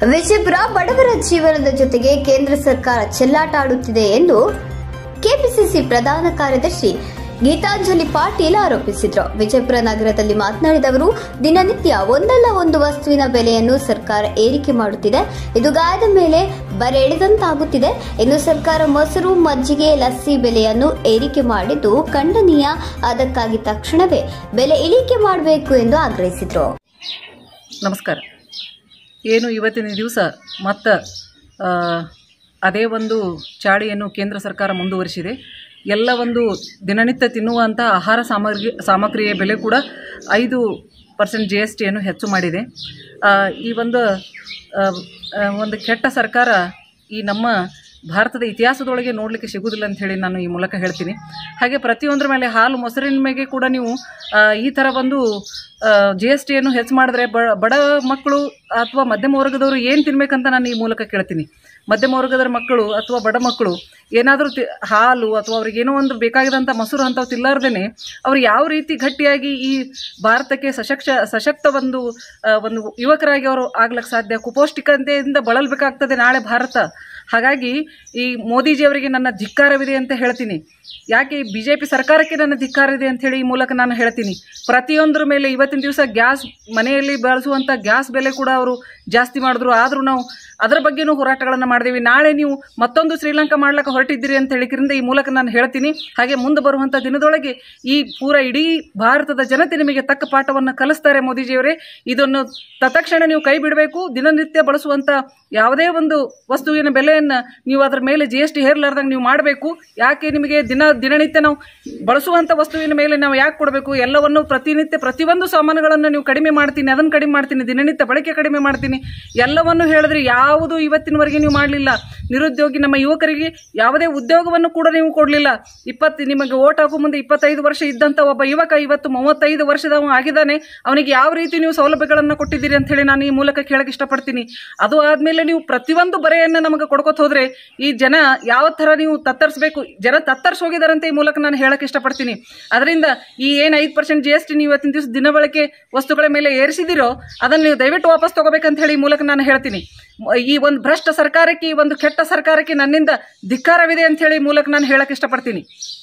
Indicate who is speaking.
Speaker 1: ವಿಜಯಪುರ ಬಡವರ ಜೀವನದ ಜೊತೆಗೆ ಕೇಂದ್ರ ಸರ್ಕಾರ ಚೆಲ್ಲಾಟ ಆಡುತ್ತಿದೆ ಎಂದು ಕೆಪಿಸಿಸಿ ಪ್ರಧಾನ ಕಾರ್ಯದರ್ಶಿ ಗೀತಾಂಜಲಿ ಪಾಟೀಲ್ ಆರೋಪಿಸಿದರು ವಿಜಯಪುರ ನಗರದಲ್ಲಿ ಮಾತನಾಡಿದ ಅವರು ದಿನನಿತ್ಯ ಒಂದಲ್ಲ ಒಂದು ವಸ್ತುವಿನ ಬೆಲೆಯನ್ನು ಸರ್ಕಾರ ಏರಿಕೆ ಮಾಡುತ್ತಿದೆ ಇದು ಗಾಯದ ಮೇಲೆ ಬರೆಳೆದಂತಾಗುತ್ತಿದೆ ಇನ್ನು ಸರ್ಕಾರ ಮೊಸರು ಮಜ್ಜಿಗೆ ಲಸ್ಸಿ ಬೆಲೆಯನ್ನು ಏರಿಕೆ ಮಾಡಿದ್ದು ಖಂಡನೀಯ ಅದಕ್ಕಾಗಿ ತಕ್ಷಣವೇ ಬೆಲೆ ಇಳಿಕೆ ಮಾಡಬೇಕು ಎಂದು ಆಗ್ರಹಿಸಿದರು
Speaker 2: ನಮಸ್ಕಾರ ಏನು ಇವತ್ತಿನ ದಿವಸ ಮತ್ತು ಅದೇ ಒಂದು ಚಾಳಿಯನ್ನು ಕೇಂದ್ರ ಸರ್ಕಾರ ಮುಂದುವರಿಸಿದೆ ಎಲ್ಲ ಒಂದು ದಿನನಿತ್ಯ ತಿನ್ನುವಂಥ ಆಹಾರ ಸಾಮಗ್ರಿ ಸಾಮಗ್ರಿಯ ಬೆಲೆ ಕೂಡ ಐದು ಪರ್ಸೆಂಟ್ ಜಿ ಎಸ್ ಟಿಯನ್ನು ಹೆಚ್ಚು ಮಾಡಿದೆ ಆ, ಈ ಒಂದು ಆ, ಆ, ಒಂದು ಕೆಟ್ಟ ಸರ್ಕಾರ ಈ ನಮ್ಮ ಭಾರತದ ಇತಿಹಾಸದೊಳಗೆ ನೋಡಲಿಕ್ಕೆ ಸಿಗುವುದಿಲ್ಲ ಅಂತ ಹೇಳಿ ನಾನು ಈ ಮೂಲಕ ಹೇಳ್ತೀನಿ ಹಾಗೆ ಪ್ರತಿಯೊಂದರ ಮೇಲೆ ಹಾಲು ಮೊಸರಿನ ಮೇಲೆ ಕೂಡ ನೀವು ಆ, ಈ ಥರ ಒಂದು ಜಿ ಎಸ್ ಟಿಯನ್ನು ಹೆಚ್ಚು ಮಾಡಿದ್ರೆ ಬ ಬಡ ಮಕ್ಕಳು ಅಥವಾ ಮಧ್ಯಮ ವರ್ಗದವರು ಏನು ತಿನ್ಬೇಕಂತ ನಾನು ಈ ಮೂಲಕ ಕೇಳ್ತೀನಿ ಮಧ್ಯಮ ವರ್ಗದ ಮಕ್ಕಳು ಅಥವಾ ಬಡ ಮಕ್ಕಳು ಏನಾದರೂ ತಿ ಹಾಲು ಅಥವಾ ಅವ್ರಿಗೆ ಏನೋ ಒಂದು ಬೇಕಾಗಿದಂಥ ಮೊಸರು ಅಂಥವು ತಿಲ್ಲಾರ್ದೇ ಅವ್ರು ಯಾವ ರೀತಿ ಗಟ್ಟಿಯಾಗಿ ಈ ಭಾರತಕ್ಕೆ ಸಶಕ್ಷ ಸಶಕ್ತ ಒಂದು ಆ, ಒಂದು ಯುವಕರಾಗಿ ಅವರು ಆಗ್ಲಿಕ್ಕೆ ಸಾಧ್ಯ ಕುಪೌಷ್ಟಿಕತೆಯಿಂದ ಬಳಲ್ಬೇಕಾಗ್ತದೆ ನಾಳೆ ಭಾರತ ಹಾಗಾಗಿ ಈ ಮೋದಿಜಿಯವರಿಗೆ ನನ್ನ ಧಿಕ್ಕಾರವಿದೆ ಅಂತ ಹೇಳ್ತೀನಿ ಯಾಕೆ ಬಿ ಜೆ ಪಿ ಸರ್ಕಾರಕ್ಕೆ ನನ್ನ ಧಿಕ್ಕಾರ ಇದೆ ಅಂತ ಹೇಳಿ ಈ ಮೂಲಕ ನಾನು ಹೇಳ್ತೀನಿ ಪ್ರತಿಯೊಂದರ ಮೇಲೆ ಇವತ್ತಿನ ದಿವಸ ಗ್ಯಾಸ್ ಮನೆಯಲ್ಲಿ ಬಳಸುವಂಥ ಗ್ಯಾಸ್ ಬೆಲೆ ಕೂಡ ಅವರು ಜಾಸ್ತಿ ಮಾಡಿದ್ರು ಆದರೂ ನಾವು ಅದರ ಬಗ್ಗೆನೂ ಹೋರಾಟಗಳನ್ನು ಮಾಡಿದೀವಿ ನಾಳೆ ನೀವು ಮತ್ತೊಂದು ಶ್ರೀಲಂಕಾ ಮಾಡ್ಲಿಕ್ಕೆ ಹೊರಟಿದ್ದೀರಿ ಅಂತ ಹೇಳಿದ್ರಿಂದ ಈ ಮೂಲಕ ನಾನು ಹೇಳ್ತೀನಿ ಹಾಗೆ ಮುಂದೆ ಬರುವಂಥ ದಿನದೊಳಗೆ ಈ ಪೂರ ಇಡೀ ಭಾರತದ ಜನತೆ ನಿಮಗೆ ತಕ್ಕ ಪಾಠವನ್ನು ಕಲಿಸ್ತಾರೆ ಮೋದಿಜಿಯವರೇ ಇದನ್ನು ತತ್ಕ್ಷಣ ನೀವು ಕೈ ಬಿಡಬೇಕು ದಿನನಿತ್ಯ ಬಳಸುವಂಥ ಯಾವುದೇ ಒಂದು ವಸ್ತುವಿನ ಬೆಲೆಯನ್ನು ನೀವು ಅದರ ಮೇಲೆ ಜಿ ಎಸ್ ಟಿ ಹೇರ್ಲಾರ್ದಂಗೆ ನೀವು ಮಾಡಬೇಕು ಯಾಕೆ ನಿಮಗೆ ದಿನ ದಿನನಿತ್ಯ ನಾವು ಬಳಸುವಂಥ ವಸ್ತುವಿನ ಮೇಲೆ ನಾವು ಯಾಕೆ ಕೊಡಬೇಕು ಎಲ್ಲವನ್ನು ಪ್ರತಿನಿತ್ಯ ಪ್ರತಿಯೊಂದು ಸಾಮಾನುಗಳನ್ನು ನೀವು ಕಡಿಮೆ ಮಾಡ್ತೀನಿ ಅದನ್ನು ಕಡಿಮೆ ಮಾಡ್ತೀನಿ ದಿನನಿತ್ಯ ಬಳಕೆ ಕಡಿಮೆ ಮಾಡ್ತೀನಿ ಎಲ್ಲವನ್ನು ಹೇಳಿದ್ರೆ ಯಾವುದು ಇವತ್ತಿನವರೆಗೆ ನೀವು ಮಾಡಲಿಲ್ಲ ನಿರುದ್ಯೋಗಿ ನಮ್ಮ ಯುವಕರಿಗೆ ಯಾವುದೇ ಉದ್ಯೋಗವನ್ನು ಕೂಡ ನೀವು ಕೊಡಲಿಲ್ಲ ಇಪ್ಪತ್ತು ನಿಮಗೆ ಓಟ್ ಹಾಕೋ ಮುಂದೆ ಇಪ್ಪತ್ತೈದು ವರ್ಷ ಇದ್ದಂಥ ಒಬ್ಬ ಯುವಕ ಇವತ್ತು ಮೂವತ್ತೈದು ವರ್ಷದವ ಆಗಿದ್ದಾನೆ ಅವನಿಗೆ ಯಾವ ರೀತಿ ನೀವು ಸೌಲಭ್ಯಗಳನ್ನು ಕೊಟ್ಟಿದ್ದೀರಿ ಅಂತ ಹೇಳಿ ನಾನು ಈ ಮೂಲಕ ಕೇಳಕ್ಕೆ ಇಷ್ಟಪಡ್ತೀನಿ ಅದು ಆದಮೇಲೆ ನೀವು ಪ್ರತಿಯೊಂದು ಬರೆಯನ್ನು ನಮಗೆ ಕೊಡ್ಕೋತ ಹೋದ್ರೆ ಈ ಜನ ಯಾವ ಥರ ನೀವು ತತ್ತರಿಸಬೇಕು ಜನ ತತ್ತರಿಸಿ ಹೋಗಿದಾರಂತೆ ಈ ಮೂಲಕ ನಾನು ಹೇಳಕ್ಕೆ ಇಷ್ಟಪಡ್ತೀನಿ ಅದರಿಂದ ಈ ಏನು ಐದು ಪರ್ಸೆಂಟ್ ಜಿ ಎಸ್ ಟಿ ನೀವು ಇವತ್ತಿನ ದಿವಸ ದಿನಬಳಕೆ ವಸ್ತುಗಳ ಮೇಲೆ ಏರಿಸಿದಿರೋ ಅದನ್ನು ನೀವು ದಯವಿಟ್ಟು ವಾಪಸ್ ತಗೋಬೇಕಂತ ಹೇಳಿ ಈ ಮೂಲಕ ನಾನು ಹೇಳ್ತೀನಿ ಮ- ಈ ಒಂದು ಭ್ರಷ್ಟ ಸರ್ಕಾರಕ್ಕೆ ಈ ಒಂದು ಕೆಟ್ಟ ಸರ್ಕಾರಕ್ಕೆ ನನ್ನಿಂದ ಧಿಕ್ಕಾರವಿದೆ ಅಂತ ಹೇಳಿ ಈ ಮೂಲಕ ನಾನು ಹೇಳಕ್ಕೆ ಇಷ್ಟಪಡ್ತೀನಿ